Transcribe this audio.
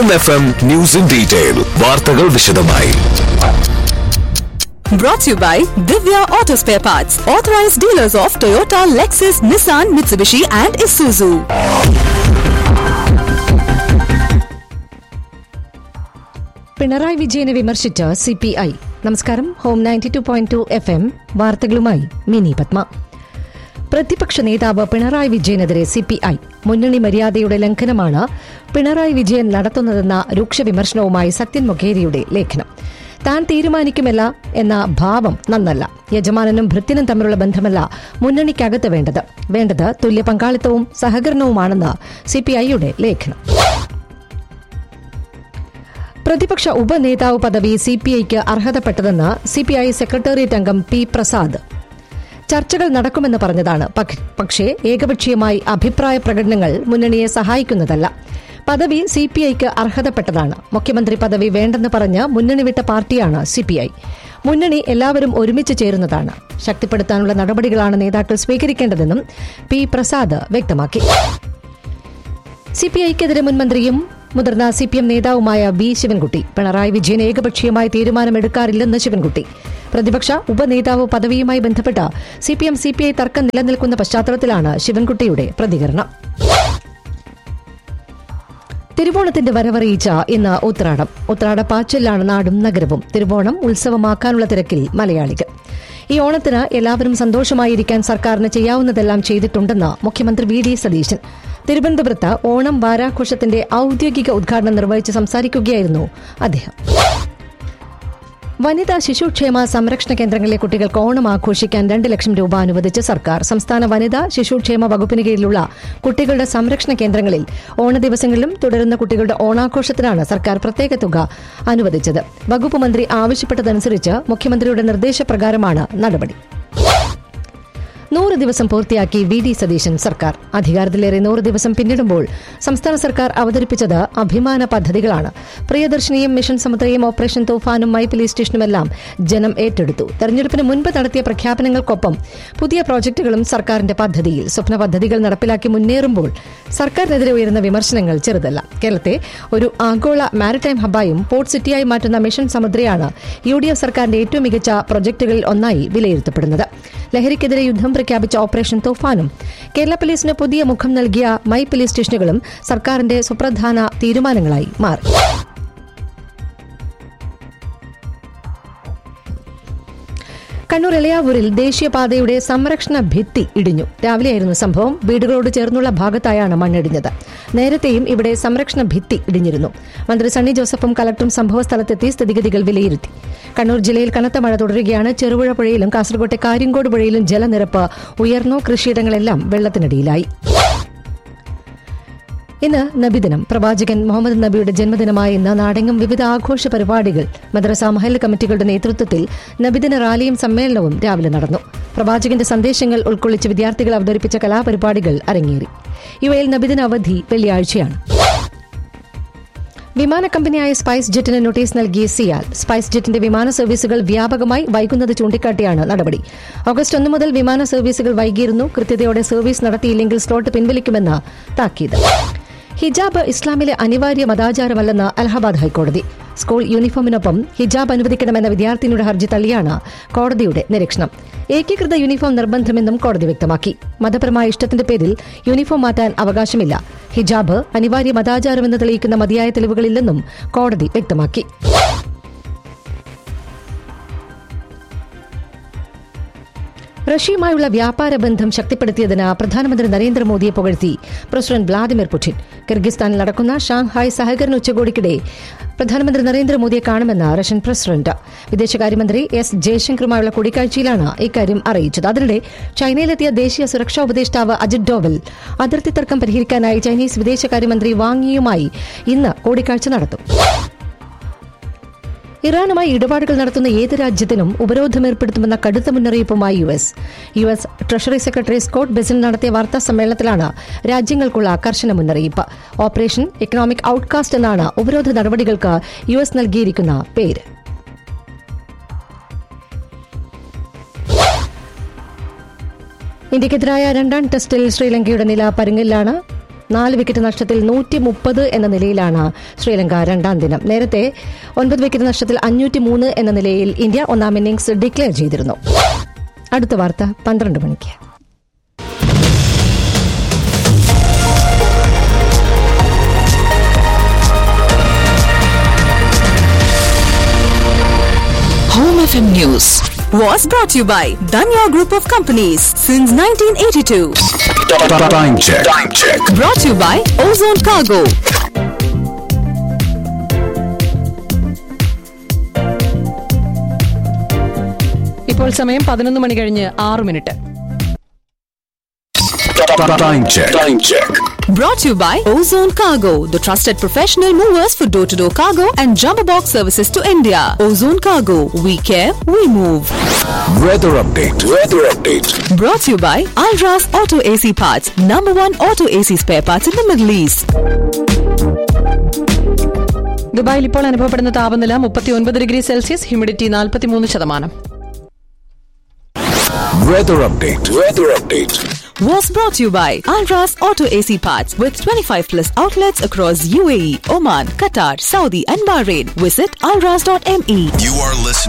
Home F M news in detail വാർത്തകൾ വിശദമായി Brought to you by Divya Auto Spare Parts, authorized dealers of Toyota, Lexus, Nissan, Mitsubishi, and Isuzu. Pinarayi വിജയനെ വിമർശിച്ച് C P I നമസ്കാരം home ninety two point two F M വാർത്തകളുമായി മിനി പത്മ പ്രതിപക്ഷ നേതാവ് പിണറായി വിജയനെതിരെ C P I മുന്നണി മര്യാദയുടെ ലംഘനമാണ് പിണറായി വിജയൻ നടത്തുന്നതെന്ന രൂക്ഷ വിമർശനവുമായി സത്യൻ മൊഖേരിയുടെ ലേഖനം താൻ തീരുമാനിക്കുമല്ല എന്ന ഭാവം നന്നല്ല യജമാനനും ഭൃത്യനും തമ്മിലുള്ള ബന്ധമല്ല മുന്നണിക്കകത്ത് വേണ്ടത് വേണ്ടത് തുല്യ പങ്കാളിത്തവും സഹകരണവുമാണെന്ന് സി പി ഐയുടെ ലേഖനം പ്രതിപക്ഷ ഉപനേതാവ് പദവി സി പി ഐക്ക് അർഹതപ്പെട്ടതെന്ന് സി പി ഐ സെക്രട്ടേറിയറ്റ് അംഗം പി പ്രസാദ് ചർച്ചകൾ നടക്കുമെന്ന് പറഞ്ഞതാണ് പക്- പക്ഷേ ഏകപക്ഷീയമായി അഭിപ്രായ പ്രകടനങ്ങൾ മുന്നണിയെ സഹായിക്കുന്നതല്ല പദവി സി പി ഐക്ക് അർഹതപ്പെട്ടതാണ് മുഖ്യമന്ത്രി പദവി വേണ്ടെന്ന് പറഞ്ഞ് മുന്നണി വിട്ട പാർട്ടിയാണ് സി പി ഐ മുന്നണി എല്ലാവരും ഒരുമിച്ച് ചേരുന്നതാണ് ശക്തിപ്പെടുത്താനുള്ള നടപടികളാണ് നേതാക്കൾ സ്വീകരിക്കേണ്ടതെന്നും പി പ്രസാദ് വ്യക്തമാക്കി സി പി ഐക്കെതിരെ മുൻമന്ത്രിയും മുതിർന്ന സി പി എം നേതാവുമായ വി ശിവൻകുട്ടി പിണറായി വിജയൻ ഏകപക്ഷീയമായി തീരുമാനമെടുക്കാറില്ലെന്ന് ശിവൻകുട്ടി പ്രതിപക്ഷ ഉപനേതാവ് പദവിയുമായി ബന്ധപ്പെട്ട C P M C P I തർക്കം നിലനിൽക്കുന്ന പശ്ചാത്തലത്തിലാണ് ശിവൻകുട്ടിയുടെ പ്രതികരണം തിരുവോണത്തിന്റെ വരവറിയിച്ച ഇന്ന് ഉത്രാടം ഉത്രാട പാച്ചലിലാണ് നാടും നഗരവും തിരുവോണം ഉത്സവമാക്കാനുള്ള തിരക്കിൽ മലയാളികൾ ഈ ഓണത്തിന് എല്ലാവരും സന്തോഷമായിരിക്കാൻ സർക്കാരിന് ചെയ്യാവുന്നതെല്ലാം ചെയ്തിട്ടുണ്ടെന്ന് മുഖ്യമന്ത്രി വി ഡി സതീശൻ തിരുവനന്തപുരത്ത് ഓണം വാരാഘോഷത്തിന്റെ ഔദ്യോഗിക ഉദ്ഘാടനം നിർവഹിച്ച് സംസാരിക്കുകയായിരുന്നു അദ്ദേഹം വനിതാ ശിശുക്ഷേമ സംരക്ഷണ കേന്ദ്രങ്ങളിലെ കുട്ടികൾക്ക് ഓണം ആഘോഷിക്കാൻ രണ്ട് ലക്ഷം രൂപ അനുവദിച്ച് സർക്കാർ സംസ്ഥാന വനിതാ ശിശുക്ഷേമ വകുപ്പിന് കീഴിലുള്ള കുട്ടികളുടെ സംരക്ഷണ കേന്ദ്രങ്ങളിൽ ഓണ ദിവസങ്ങളിലും തുടരുന്ന കുട്ടികളുടെ ഓണാഘോഷത്തിനാണ് സർക്കാർ പ്രത്യേക തുക അനുവദിച്ചത് വകുപ്പ് മന്ത്രി ആവശ്യപ്പെട്ടതനുസരിച്ച് മുഖ്യമന്ത്രിയുടെ നിർദ്ദേശപ്രകാരമാണ് നടപടി നൂറ് ദിവസം പൂർത്തിയാക്കി വി ഡി സതീശൻ സർക്കാർ അധികാരത്തിലേറെ നൂറ് ദിവസം പിന്നിടുമ്പോൾ സംസ്ഥാന സർക്കാർ അവതരിപ്പിച്ചത് അഭിമാന പദ്ധതികളാണ് പ്രിയദർശിനിയും മിഷൻ സമുദ്രയും ഓപ്പറേഷൻ തൂഫാനും മൈ പോലീസ് സ്റ്റേഷനുമെല്ലാം ജനം ഏറ്റെടുത്തു തെരഞ്ഞെടുപ്പിന് മുൻപ് നടത്തിയ പ്രഖ്യാപനങ്ങൾക്കൊപ്പം പുതിയ പ്രോജക്ടുകളും സർക്കാരിന്റെ പദ്ധതിയിൽ സ്വപ്ന പദ്ധതികൾ നടപ്പിലാക്കി മുന്നേറുമ്പോൾ സർക്കാരിനെതിരെ ഉയരുന്ന വിമർശനങ്ങൾ ചെറുതല്ല കേരളത്തെ ഒരു ആഗോള മാരിടൈം ഹബ്ബായും പോർട്ട് സിറ്റിയായി മാറ്റുന്ന മിഷൻ സമുദ്രയാണ് യു ഡി എഫ് സർക്കാരിന്റെ ഏറ്റവും മികച്ച പ്രൊജക്ടുകളിൽ ഒന്നായി വിലയിരുത്തപ്പെടുന്നത് ലഹരിക്കെതിരെ യുദ്ധം പ്രഖ്യാപിച്ച ഓപ്പറേഷൻ തോഫാനും കേരള പോലീസിന് പുതിയ മുഖം നൽകിയ മൈ പോലീസ് സ്റ്റേഷനുകളും സർക്കാരിന്റെ സുപ്രധാന തീരുമാനങ്ങളായി മാറി കണ്ണൂർ എളയാവൂരിൽ ദേശീയപാതയുടെ സംരക്ഷണ ഭിത്തി ഇടിഞ്ഞു രാവിലെയായിരുന്നു സംഭവം വീടുകളോട് ചേർന്നുള്ള ഭാഗത്തായാണ് മണ്ണിടിഞ്ഞത് നേരത്തെയും ഇവിടെ സംരക്ഷണ ഭിത്തി ഇടിഞ്ഞിരുന്നു മന്ത്രി സണ്ണി ജോസഫും കലക്ടറും സംഭവസ്ഥലത്തെത്തി സ്ഥിതിഗതികൾ വിലയിരുത്തി കണ്ണൂർ ജില്ലയിൽ കനത്ത മഴ തുടരുകയാണ് ചെറുപുഴ പുഴയിലും കാസർകോട്ടെ കാര്യങ്കോട് പുഴയിലും ജലനിരപ്പ് ഉയർന്നു കൃഷിയിടങ്ങളെല്ലാം വെള്ളത്തിനടിയിലായി ഇന്ന് നബിദിനം പ്രവാചകൻ മുഹമ്മദ് നബിയുടെ ജന്മദിനമായ ഇന്ന് നാടെങ്ങും വിവിധ ആഘോഷ പരിപാടികൾ മദ്രസ മഹൽ കമ്മിറ്റികളുടെ നേതൃത്വത്തിൽ നബിദിന റാലിയും സമ്മേളനവും രാവിലെ നടന്നു പ്രവാചകന്റെ സന്ദേശങ്ങൾ ഉൾക്കൊള്ളിച്ച് വിദ്യാർത്ഥികൾ അവതരിപ്പിച്ച കലാപരിപാടികൾ അരങ്ങേറി ഇവയിൽ നബിദിന അവധി വെള്ളിയാഴ്ചയാണ് വിമാന കമ്പനിയായ സ്പൈസ് ജെറ്റിന് നോട്ടീസ് നൽകി സിയാൽ സ്പൈസ് ജെറ്റിന്റെ വിമാന സർവീസുകൾ വ്യാപകമായി വൈകുന്നത് ചൂണ്ടിക്കാട്ടിയാണ് നടപടി ഓഗസ്റ്റ് ഒന്ന് മുതൽ വിമാന സർവീസുകൾ വൈകിയിരുന്നു കൃത്യതയോടെ സർവീസ് നടത്തിയില്ലെങ്കിൽ സ്ലോട്ട് പിൻവലിക്കുമെന്ന് താക്കീത് ഹിജാബ് ഇസ്ലാമിലെ അനിവാര്യ മതാചാരമല്ലെന്ന് അലഹബാദ് ഹൈക്കോടതി സ്കൂൾ യൂണിഫോമിനൊപ്പം ഹിജാബ് അനുവദിക്കണമെന്ന വിദ്യാർത്ഥിനിയുടെ ഹർജി തള്ളിയാണ് കോടതിയുടെ നിരീക്ഷണം ഏകീകൃത യൂണിഫോം നിർബന്ധമെന്നും കോടതി വ്യക്തമാക്കി മതപരമായ ഇഷ്ടത്തിന്റെ പേരിൽ യൂണിഫോം മാറ്റാൻ അവകാശമില്ല ഹിജാബ് അനിവാര്യ മതാചാരമെന്ന് തെളിയിക്കുന്ന മതിയായ തെളിവുകളില്ലെന്നും കോടതി വ്യക്തമാക്കി റഷ്യയുമായുള്ള വ്യാപാര ബന്ധം ശക്തിപ്പെടുത്തിയതിന് പ്രധാനമന്ത്രി നരേന്ദ്രമോദിയെ പുകഴ്ത്തി പ്രസിഡന്റ് വ്ളാദിമിർ പുടിൻ കിർഗിസ്ഥാനിൽ നടക്കുന്ന ഷാങ്ഹായ് സഹകരണ ഉച്ചകോടിക്കിടെ പ്രധാനമന്ത്രി നരേന്ദ്രമോദിയെ കാണുമെന്ന് റഷ്യൻ പ്രസിഡന്റ് വിദേശകാര്യമന്ത്രി എസ് ജയശങ്കറുമായുള്ള കൂടിക്കാഴ്ചയിലാണ് ഇക്കാര്യം അറിയിച്ചത് അതിനിടെ ചൈനയിലെത്തിയ ദേശീയ സുരക്ഷാ ഉപദേഷ്ടാവ് അജിത് ഡോവൽ അതിർത്തി തർക്കം പരിഹരിക്കാനായി ചൈനീസ് വിദേശകാര്യമന്ത്രി വാങ്ങിയുമായി ഇന്ന് കൂടിക്കാഴ്ച നടത്തും ഇറാനുമായി ഇടപാടുകൾ നടത്തുന്ന ഏത് രാജ്യത്തിനും ഉപരോധം ഏർപ്പെടുത്തുമെന്ന കടുത്ത മുന്നറിയിപ്പുമായി U S U S treasury secretary Scott Bessent നടത്തിയ വാർത്താ സമ്മേളനത്തിലാണ് രാജ്യങ്ങൾക്കുള്ള കർശന മുന്നറിയിപ്പ് ഓപ്പറേഷൻ എക്കണോമിക് ഔട്ട്കാസ്റ്റ് എന്നാണ് ഉപരോധ നടപടികൾക്ക് യു എസ് നൽകിയിരിക്കുന്ന പേര് ഇന്ത്യക്കെതിരായ രണ്ടാം ടെസ്റ്റിൽ ശ്രീലങ്കയുടെ നില പരുങ്ങലിലാണ് നാല് വിക്കറ്റ് നഷ്ടത്തിൽ നൂറ്റി മുപ്പത് എന്ന നിലയിലാണ് ശ്രീലങ്ക രണ്ടാം ദിനം നേരത്തെ ഒൻപത് വിക്കറ്റ് നഷ്ടത്തിൽ അഞ്ഞൂറ്റി മൂന്ന് എന്ന നിലയിൽ ഇന്ത്യ ഒന്നാം ഇന്നിംഗ്സ് ഡിക്ലെയർ ചെയ്തിരുന്നു അടുത്ത വാർത്ത പന്ത്രണ്ട് മണിക്ക് Home FM News was brought to you by Danya Group of Companies since 1982. Time check. Time check. Brought to you by Ozone Cargo. ഇപ്പോൾ സമയം പതിനൊന്ന് മണി കഴിഞ്ഞ് ആറ് minute Time check. Time check. Brought to you by Ozone Cargo, the trusted professional movers for door to door cargo and jumbo box services to India. Ozone Cargo, we care, we move. Weather update. Weather update. Brought to you by Alras Auto AC Parts, number one auto AC spare parts in the Middle East. ദുബായിൽ ഇപ്പോൾ അനുഭവപ്പെടുന്ന താപനില മുപ്പത്തി ഒൻപത് degree Celsius humidity നാൽപ്പത്തിമൂന്ന് ശതമാനം Weather update. Weather update. Was brought to you by Alras Auto AC Parts with 25 plus outlets across UAE, Oman, Qatar, Saudi, and Bahrain. Visit alras.me. You are listening.